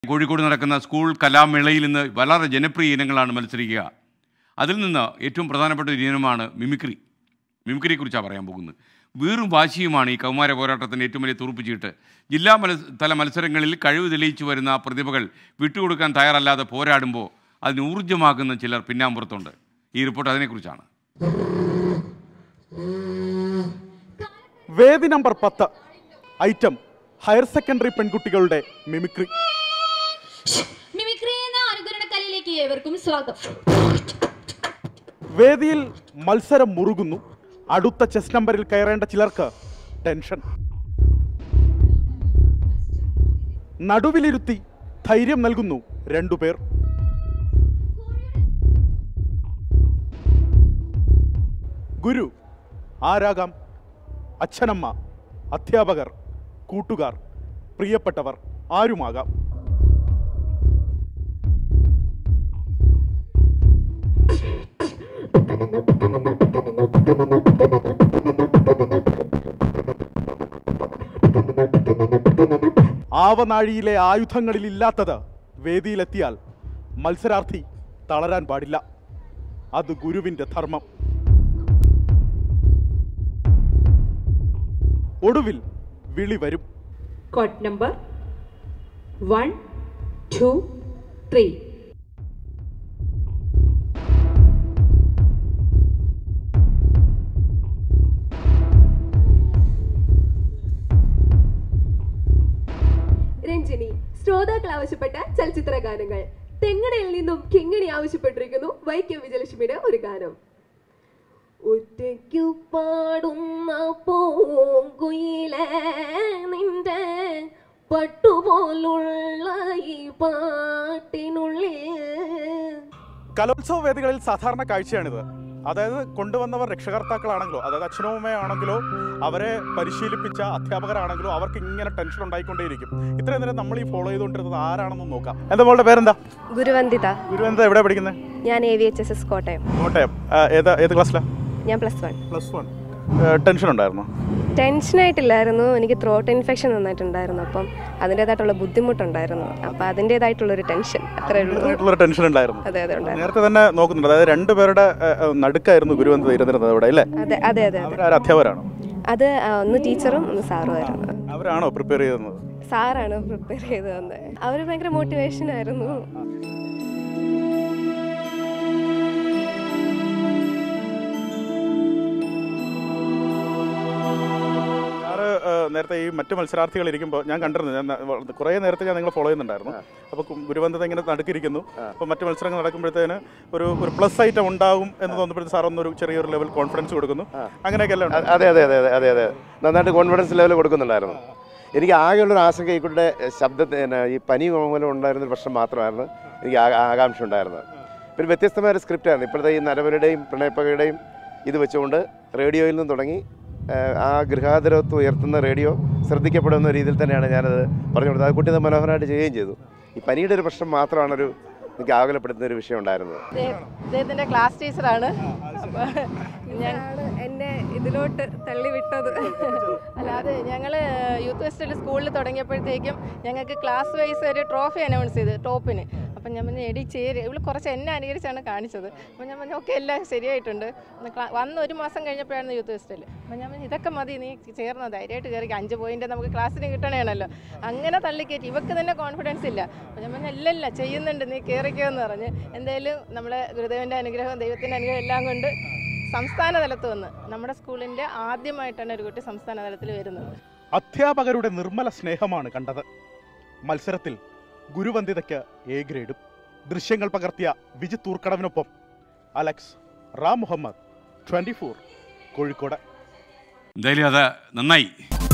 കോഴിക്കോട് നടക്കുന്ന സ്കൂൾ കലാമേളയിൽ ഇന്ന് വളരെ ജനപ്രിയ ഇനങ്ങളാണ് മത്സരിക്കുക അതിൽ നിന്ന് ഏറ്റവും പ്രധാനപ്പെട്ട ഒരു ഇനമാണ് മിമിക്രി മിമിക്രിയെക്കുറിച്ചാണ് പറയാൻ പോകുന്നത് വീറും വാശിയുമാണ് ഈ കൗമാര പോരാട്ടത്തിൻ്റെ ഏറ്റവും വലിയ തുറുപ്പുചീട്ട് ജില്ലാ മത്സ തല മത്സരങ്ങളിൽ കഴിവ് തെളിയിച്ചു വരുന്ന പ്രതിഭകൾ വിട്ടുകൊടുക്കാൻ തയ്യാറല്ലാതെ പോരാടുമ്പോൾ അതിന് ഊർജ്ജമാക്കുന്ന ചിലർ പിന്നാമ്പുറത്തുണ്ട് ഈ റിപ്പോർട്ട് അതിനെക്കുറിച്ചാണ് വേദി നമ്പർ പത്ത് ഐറ്റം ഹയർ സെക്കൻഡറി പെൺകുട്ടികളുടെ മിമിക്രി മിമിക്രി എന്ന അനുകരണ കലയിലേക്ക് ഏവർക്കും സ്വാഗതം വേദിയിൽ മത്സരം മുറുകുന്നു അടുത്ത ചെസ് നമ്പറിൽ കയറേണ്ട ചിലർക്ക് ടെൻഷൻ നടുവിലിരുത്തി ധൈര്യം നൽകുന്നു രണ്ടുപേർ ഗുരു ആരാകാം അച്ഛനമ്മ അധ്യാപകർ കൂട്ടുകാർ പ്രിയപ്പെട്ടവർ ആരുമാകാം ആവനാഴിയിലെ ആയുധങ്ങളിലില്ലാത്തത് വേദിയിലെത്തിയാൽ മത്സരാർത്ഥി തളരാൻ പാടില്ല അത് ഗുരുവിൻ്റെ ധർമ്മം ഒടുവിൽ വിളി വരും Code number one, two, three. Ranjini ശ്രോതാക്കൾ ആവശ്യപ്പെട്ട ചലച്ചിത്ര ഗാനങ്ങൾ തെങ്ങണയിൽ നിന്നും കിങ്ങിണി ആവശ്യപ്പെട്ടിരിക്കുന്നു വൈക്കം വിജയലക്ഷ്മിയുടെ ഒരു ഗാനം ഒറ്റയ്ക്കു പാടുന്ന പൂങ്കുയിലെ നിന്റെ പട്ടുപോലുള്ള ഈ പാട്ടിനുള്ളിൽ കലോത്സവ വേദികളിൽ സാധാരണ കാഴ്ചയാണിത് അതായത് കൊണ്ടുവന്നവർ രക്ഷകർത്താക്കളാണെങ്കിലോ അതായത് അച്ഛനോ അമ്മയാണെങ്കിലോ അവരെ പരിശീലിപ്പിച്ച അധ്യാപകരാണെങ്കിലോ അവർക്ക് ഇങ്ങനെ ടെൻഷൻ ഉണ്ടായിക്കൊണ്ടേയിരിക്കും ഇത്രയും നേരം നമ്മൾ ഈ ഫോളോ ചെയ്തുകൊണ്ടിരുന്നത് ആരാണെന്ന് നോക്കാം എന്താ മോളുടെ പേരെന്താ ഗുരുവന്ദിത ഗുരുവന്ത എവിടെ പഠിക്കുന്നത് ഞാൻ A V H S S Kottayam Kottayam ആ, ഏതാ ഏത് ക്ലാസ്സിലാണ് ഞാൻ plus one plus one tension ഉണ്ടായിരുന്നോ ടെൻഷനായിട്ടില്ലായിരുന്നു എനിക്ക് ത്രോട്ട് ഇൻഫെക്ഷൻ നന്നായിട്ടുണ്ടായിരുന്നു അപ്പം അതിൻ്റേതായിട്ടുള്ള ബുദ്ധിമുട്ടുണ്ടായിരുന്നു അപ്പം അതിൻ്റേതായിട്ടുള്ളൊരു ടെൻഷൻ അത്രേ ഉള്ളൂ ആയിട്ടുള്ളൊരു ടെൻഷൻ ഉണ്ടായിരുന്നു അതെ അതെ ഉണ്ടായിരുന്നു നേരത്തെ തന്നെ നോക്കുന്നുണ്ട് അതായത് രണ്ടുപേരുടെ ആ, ആ, നടുക്കായിരുന്നു ഗുരുവന്ത ഇരുന്നിരുന്നത് അവിടെ അല്ലേ അതെ അതെ അതെ അതെ അവരാരും അധ്യാപകരാണോ അത് ആ, ഒന്ന് ടീച്ചറും ഒന്ന് സാറും ആയിരുന്നു അവരാണോ പ്രിപ്പയർ ചെയ്തത് സാറാണ് പ്രിപ്പയർ ചെയ്ത് തന്നത് അവർ ഭയങ്കര മോട്ടിവേഷൻ ആയിരുന്നു സാറ് ആ, നേരത്തെ ഈ മറ്റു മത്സരാർത്ഥികൾ ഇരിക്കുമ്പോൾ ഞാൻ കണ്ടിരുന്നു ഞാൻ ന- കുറേ നേരത്തെ ഞാൻ നിങ്ങൾ ഫോളോ ചെയ്യുന്നുണ്ടായിരുന്നു അപ്പോൾ ഗുരുവന്ധത ഇങ്ങനെ നടുക്കിരിക്കുന്നു അപ്പോൾ മറ്റു മത്സരങ്ങൾ നടക്കുമ്പോഴത്തേന് ഒരു ഒരു പ്ലസ് ഐറ്റം ഉണ്ടാകും എന്ന് തോന്നുമ്പോഴത്തേക്ക് സാർ ഒന്നൊരു ചെറിയൊരു ലെവൽ കോൺഫിഡൻസ് കൊടുക്കുന്നു അങ്ങനെയൊക്കെ അല്ലേ അ- അതെ അതെ അതെ അതെ അതെ അതെ നന്നായിട്ട് കോൺഫിഡൻസ് ലെവൽ കൊടുക്കുന്നുണ്ടായിരുന്നു എനിക്ക് ആകെയുള്ളൊരു ആശങ്ക ഈ കുട്ടിയുടെ ശബ്ദത്തിന് ഈ പനി മൂലം ഉണ്ടായിരുന്ന ഒരു പ്രശ്നം മാത്രമായിരുന്നു എനിക്ക് ആ- ആകാംക്ഷ ഉണ്ടായിരുന്നത് പിന്നെ വ്യത്യസ്തമായ ഒരു സ്ക്രിപ്റ്റായിരുന്നു ഇപ്പോഴത്തെ ഈ നരവരുടെയും പ്രണയപ്പകയുടെയും ഇത് വെച്ചുകൊണ്ട് റേഡിയോയിൽ നിന്ന് തുടങ്ങി ആ, ആ ഗൃഹാതുരത്വം ഉയർത്തുന്ന റേഡിയോ ശ്രദ്ധിക്കപ്പെടുന്ന രീതിയിൽ തന്നെയാണ് ഞാനത് പറഞ്ഞു കൊടുത്തത് അത് കുട്ടി അത് മനോഹരമായിട്ട് ചെയ്യുകയും ചെയ്തു ഈ പനിയുടെ ഒരു പ്രശ്നം മാത്രമാണ് ഒരു എനിക്ക് ആകുലപ്പെടുത്തുന്ന ഒരു വിഷയം ഉണ്ടായിരുന്നത് അദ്ദേഹത്തിന്റെ ക്ലാസ് ടീച്ചറാണ് അപ്പൊ ഞാൻ എന്നെ ഇതിലോട്ട് തള്ളി വിട്ടത് അല്ലാതെ ഞങ്ങൾ യൂത്ത് ഫെസ്റ്റിവൽ സ്കൂളിൽ തുടങ്ങിയപ്പോഴത്തേക്കും ഞങ്ങൾക്ക് ക്ലാസ് വൈസ് ഒരു ട്രോഫി അനൗൺസ് ചെയ്ത് ടോപ്പിന് അപ്പം ഞാൻ പറഞ്ഞു എടി ചേര് ഇവള് കുറച്ച് എന്നെ അനുകരിച്ചാണ് കാണിച്ചത് അപ്പം ഞാൻ പറഞ്ഞു ഓക്കെ എല്ലാം ശരിയായിട്ടുണ്ട് ഒന്ന് ക്ലാ- വന്ന് ഒരു മാസം കഴിഞ്ഞപ്പോഴായിരുന്നു യൂത്ത് ഫെസ്റ്റിവൽ അപ്പം ഞാൻ പറഞ്ഞു ഇതൊക്കെ മതി നീ ചേർന്ന ധൈര്യമായിട്ട് കയറി അഞ്ച് പോയിന്റ് നമുക്ക് ക്ലാസ്സിന് കിട്ടണേണല്ലോ അങ്ങനെ തള്ളിക്കയറ്റി ഇവക്ക് തന്നെ കോൺഫിഡൻസ് ഇല്ല അപ്പം ഞാൻ പറഞ്ഞു ഇല്ല ഇല്ല ചെയ്യുന്നുണ്ട് നീ കയറിക്കോ എന്ന് പറഞ്ഞ് എന്തായാലും നമ്മളെ ഗുരുദേവൻ്റെ അനുഗ്രഹം ദൈവത്തിൻ്റെ അനുഗ്രഹം എല്ലാം കൊണ്ട് സംസ്ഥാന തലത്ത് വന്ന് നമ്മുടെ സ്കൂളിൻ്റെ ആദ്യമായിട്ടാണ് ഒരു കുട്ടി സംസ്ഥാന തലത്തിൽ വരുന്നത് അധ്യാപകരുടെ നിർമ്മല സ്നേഹമാണ് കണ്ടത് മത്സരത്തിൽ ഗുരുവന്ദിതയ്ക്ക് എ ഗ്രേഡും ദൃശ്യങ്ങൾ പകർത്തിയ വിജിത് തൂർക്കടവിനൊപ്പം Alex Ram Muhammad twenty four Kozhikode എന്തായാലും അത് നന്നായി